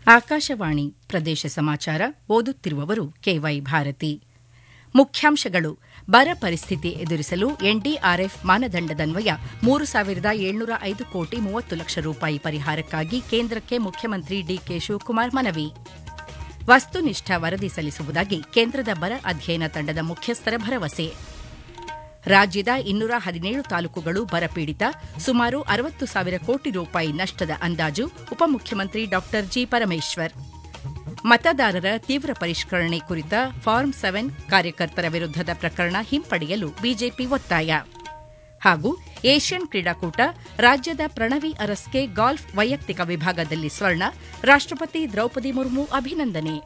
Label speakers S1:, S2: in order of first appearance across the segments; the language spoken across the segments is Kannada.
S1: ಆಕಾಶವಾಣಿ ಪ್ರದೇಶ ಸಮಾಚಾರ ಓದುತ್ತಿರುವವರು ಕೆವೈ ಭಾರತಿ ಮುಖ್ಯಾಂಶಗಳು ಬರ ಪರಿಸ್ಥಿತಿ ಎದುರಿಸಲು ಎನ್ಡಿಆರ್ಎಫ್ ಮಾನದಂಡದನ್ವಯ ಮೂರು ಸಾವಿರದ ಏಳ್ನೂರ ಐದು ಕೋಟಿ ಮೂವತ್ತು ಲಕ್ಷ ರೂಪಾಯಿ ಪರಿಹಾರಕ್ಕಾಗಿ ಕೇಂದ್ರಕ್ಕೆ ಮುಖ್ಯಮಂತ್ರಿ ಡಿಕೆ ಶಿವಕುಮಾರ್ ಮನವಿ ವಸ್ತುನಿಷ್ಠ ವರದಿ ಸಲ್ಲಿಸುವುದಾಗಿ ಕೇಂದ್ರದ ಬರ ಅಧ್ಯಯನ ತಂಡದ ಮುಖ್ಯಸ್ಥರ ಭರವಸೆ ರಾಜ್ಯದ ಇನ್ನೂರ ಹದಿನೇಳು ತಾಲೂಕುಗಳು ಬರಪೀಡಿತ ಸುಮಾರು ಅರವತ್ತು ಸಾವಿರ ಕೋಟಿ ರೂಪಾಯಿ ನಷ್ಟದ ಅಂದಾಜು ಉಪಮುಖ್ಯಮಂತ್ರಿ ಡಾ ಜಿ ಪರಮೇಶ್ವರ್ ಮತದಾರರ ತೀವ್ರ ಪರಿಷ್ಕರಣೆ ಕುರಿತ ಫಾರ್ಮ್ ಸೆವೆನ್ ಕಾರ್ಯಕರ್ತರ ವಿರುದ್ದದ ಪ್ರಕರಣ ಹಿಂಪಡೆಯಲು ಬಿಜೆಪಿ ಒತ್ತಾಯ ಹಾಗೂ ಏಷ್ಯನ್ ಕ್ರೀಡಾಕೂಟ ರಾಜ್ಯದ ಪ್ರಣವಿ ಅರಸ್ಗೆ ಗಾಲ್ಫ್ ವೈಯಕ್ತಿಕ ವಿಭಾಗದಲ್ಲಿ ಸ್ವರ್ಣ ರಾಷ್ಟಪತಿ ದ್ರೌಪದಿ ಮುರ್ಮು ಅಭಿನಂದನೆ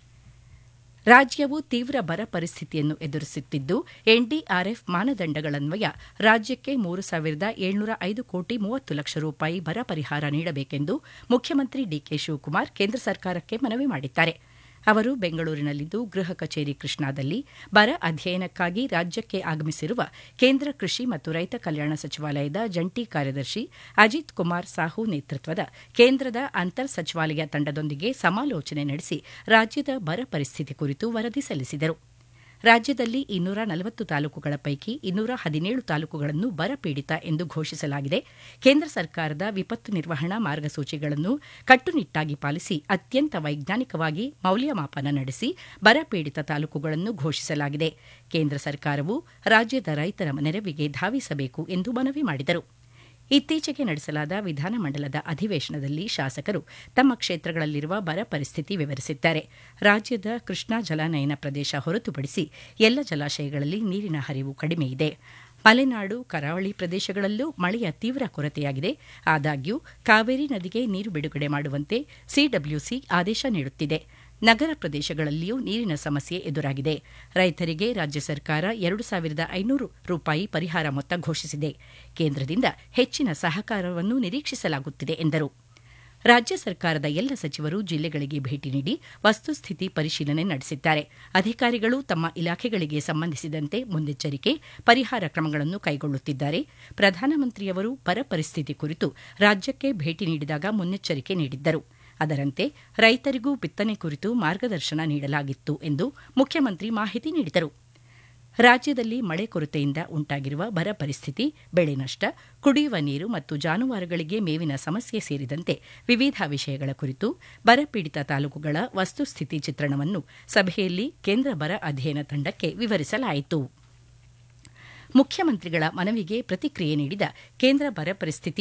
S1: ರಾಜ್ಯವು ತೀವ್ರ ಬರ ಪರಿಸ್ಥಿತಿಯನ್ನು ಎದುರಿಸುತ್ತಿದ್ದು ಎನ್ಡಿಆರ್ಎಫ್ ಮಾನದಂಡಗಳನ್ವಯ ರಾಜ್ಯಕ್ಕೆ ಮೂರು ಸಾವಿರದ ಏಳ್ನೂರ ಐದು ಕೋಟಿ ಮೂವತ್ತು ಲಕ್ಷ ರೂಪಾಯಿ ಬರ ಪರಿಹಾರ ನೀಡಬೇಕೆಂದು ಮುಖ್ಯಮಂತ್ರಿ ಡಿಕೆ ಶಿವಕುಮಾರ್ ಕೇಂದ್ರ ಸರ್ಕಾರಕ್ಕೆ ಮನವಿ ಮಾಡಿದ್ದಾರೆ ಅವರು ಬೆಂಗಳೂರಿನಲ್ಲಿಂದು ಗೃಹ ಕಚೇರಿ ಕೃಷ್ಣಾದಲ್ಲಿ ಬರ ಅಧ್ಯಯನಕ್ಕಾಗಿ ರಾಜ್ಯಕ್ಕೆ ಆಗಮಿಸಿರುವ ಕೇಂದ್ರ ಕೃಷಿ ಮತ್ತು ರೈತ ಕಲ್ಯಾಣ ಸಚಿವಾಲಯದ ಜಂಟಿ ಕಾರ್ಯದರ್ಶಿ ಅಜಿತ್ ಕುಮಾರ್ ಸಾಹು ನೇತೃತ್ವದ ಕೇಂದ್ರದ ಅಂತರ್ ಸಚಿವಾಲಯ ತಂಡದೊಂದಿಗೆ ಸಮಾಲೋಚನೆ ನಡೆಸಿ ರಾಜ್ಯದ ಬರ ಪರಿಸ್ಥಿತಿ ಕುರಿತು ವರದಿ ಸಲ್ಲಿಸಿದರು ರಾಜ್ಯದಲ್ಲಿ ಇನ್ನೂರ ನಲವತ್ತು ತಾಲೂಕುಗಳ ಪೈಕಿ ಇನ್ನೂರ ಹದಿನೇಳು ತಾಲೂಕುಗಳನ್ನು ಬರಪೀಡಿತ ಎಂದು ಘೋಷಿಸಲಾಗಿದೆ ಕೇಂದ್ರ ಸರ್ಕಾರದ ವಿಪತ್ತು ನಿರ್ವಹಣಾ ಮಾರ್ಗಸೂಚಿಗಳನ್ನು ಕಟ್ಟುನಿಟ್ಟಾಗಿ ಪಾಲಿಸಿ ಅತ್ಯಂತ ವೈಜ್ಞಾನಿಕವಾಗಿ ಮೌಲ್ಯಮಾಪನ ನಡೆಸಿ ಬರಪೀಡಿತ ತಾಲೂಕುಗಳನ್ನು ಘೋಷಿಸಲಾಗಿದೆ ಕೇಂದ್ರ ಸರ್ಕಾರವು ರಾಜ್ಯದ ರೈತರ ನೆರವಿಗೆ ಧಾವಿಸಬೇಕು ಎಂದು ಮನವಿ ಮಾಡಿದರು ಇತ್ತೀಚೆಗೆ ನಡೆಸಲಾದ ವಿಧಾನಮಂಡಲದ ಅಧಿವೇಶನದಲ್ಲಿ ಶಾಸಕರು ತಮ್ಮ ಕ್ಷೇತ್ರಗಳಲ್ಲಿರುವ ಬರ ಪರಿಸ್ಥಿತಿ ವಿವರಿಸಿದ್ದಾರೆ ರಾಜ್ಯದ ಕೃಷ್ಣಾ ಜಲಾನಯನ ಪ್ರದೇಶ ಹೊರತುಪಡಿಸಿ ಎಲ್ಲ ಜಲಾಶಯಗಳಲ್ಲಿ ನೀರಿನ ಹರಿವು ಕಡಿಮೆಯಿದೆ ಮಲೆನಾಡು ಕರಾವಳಿ ಪ್ರದೇಶಗಳಲ್ಲೂ ಮಳೆಯ ತೀವ್ರ ಕೊರತೆಯಾಗಿದೆ ಆದಾಗ್ಯೂ ಕಾವೇರಿ ನದಿಗೆ ನೀರು ಬಿಡುಗಡೆ ಮಾಡುವಂತೆ ಸಿಡಬ್ಲ್ಯೂಸಿ ಆದೇಶ ನೀಡುತ್ತಿದೆ ನಗರ ಪ್ರದೇಶಗಳಲ್ಲಿಯೂ ನೀರಿನ ಸಮಸ್ಯೆ ಎದುರಾಗಿದೆ ರೈತರಿಗೆ ರಾಜ್ಯ ಸರ್ಕಾರ ಎರಡು ಸಾವಿರದ ಐನೂರು ರೂಪಾಯಿ ಪರಿಹಾರ ಮೊತ್ತ ಘೋಷಿಸಿದೆ ಕೇಂದ್ರದಿಂದ ಹೆಚ್ಚಿನ ಸಹಕಾರವನ್ನು ನಿರೀಕ್ಷಿಸಲಾಗುತ್ತಿದೆ ಎಂದರು ರಾಜ್ಯ ಸರ್ಕಾರದ ಎಲ್ಲ ಸಚಿವರು ಜಿಲ್ಲೆಗಳಿಗೆ ಭೇಟಿ ನೀಡಿ ವಸ್ತುಸ್ಥಿತಿ ಪರಿಶೀಲನೆ ನಡೆಸಿದ್ದಾರೆ ಅಧಿಕಾರಿಗಳು ತಮ್ಮ ಇಲಾಖೆಗಳಿಗೆ ಸಂಬಂಧಿಸಿದಂತೆ ಮುನ್ನೆಚ್ಚರಿಕೆ ಪರಿಹಾರ ಕ್ರಮಗಳನ್ನು ಕೈಗೊಳ್ಳುತ್ತಿದ್ದಾರೆ ಪ್ರಧಾನಮಂತ್ರಿಯವರು ಬರ ಪರಿಸ್ಥಿತಿ ಕುರಿತು ರಾಜ್ಯಕ್ಕೆ ಭೇಟಿ ನೀಡಿದಾಗ ಮುನ್ನೆಚ್ಚರಿಕೆ ನೀಡಿದ್ದರು ಅದರಂತೆ ರೈತರಿಗೂ ಬಿತ್ತನೆ ಕುರಿತು ಮಾರ್ಗದರ್ಶನ ನೀಡಲಾಗಿತ್ತು ಎಂದು ಮುಖ್ಯಮಂತ್ರಿ ಮಾಹಿತಿ ನೀಡಿದರು ರಾಜ್ಯದಲ್ಲಿ ಮಳೆ ಕೊರತೆಯಿಂದ ಉಂಟಾಗಿರುವ ಬರ ಪರಿಸ್ಥಿತಿ ಬೆಳೆ ನಷ್ಟ ಕುಡಿಯುವ ನೀರು ಮತ್ತು ಜಾನುವಾರುಗಳಿಗೆ ಮೇವಿನ ಸಮಸ್ಯೆ ಸೇರಿದಂತೆ ವಿವಿಧ ವಿಷಯಗಳ ಕುರಿತು ಬರಪೀಡಿತ ತಾಲೂಕುಗಳ ವಸ್ತುಸ್ಥಿತಿ ಚಿತ್ರಣವನ್ನು ಸಭೆಯಲ್ಲಿ ಕೇಂದ್ರ ಬರ ಅಧ್ಯಯನ ತಂಡಕ್ಕೆ ವಿವರಿಸಲಾಯಿತು ಮುಖ್ಯಮಂತ್ರಿಗಳ ಮನವಿಗೆ ಪ್ರತಿಕ್ರಿಯೆ ನೀಡಿದ ಕೇಂದ್ರ ಬರ ಪರಿಸ್ಥಿತಿ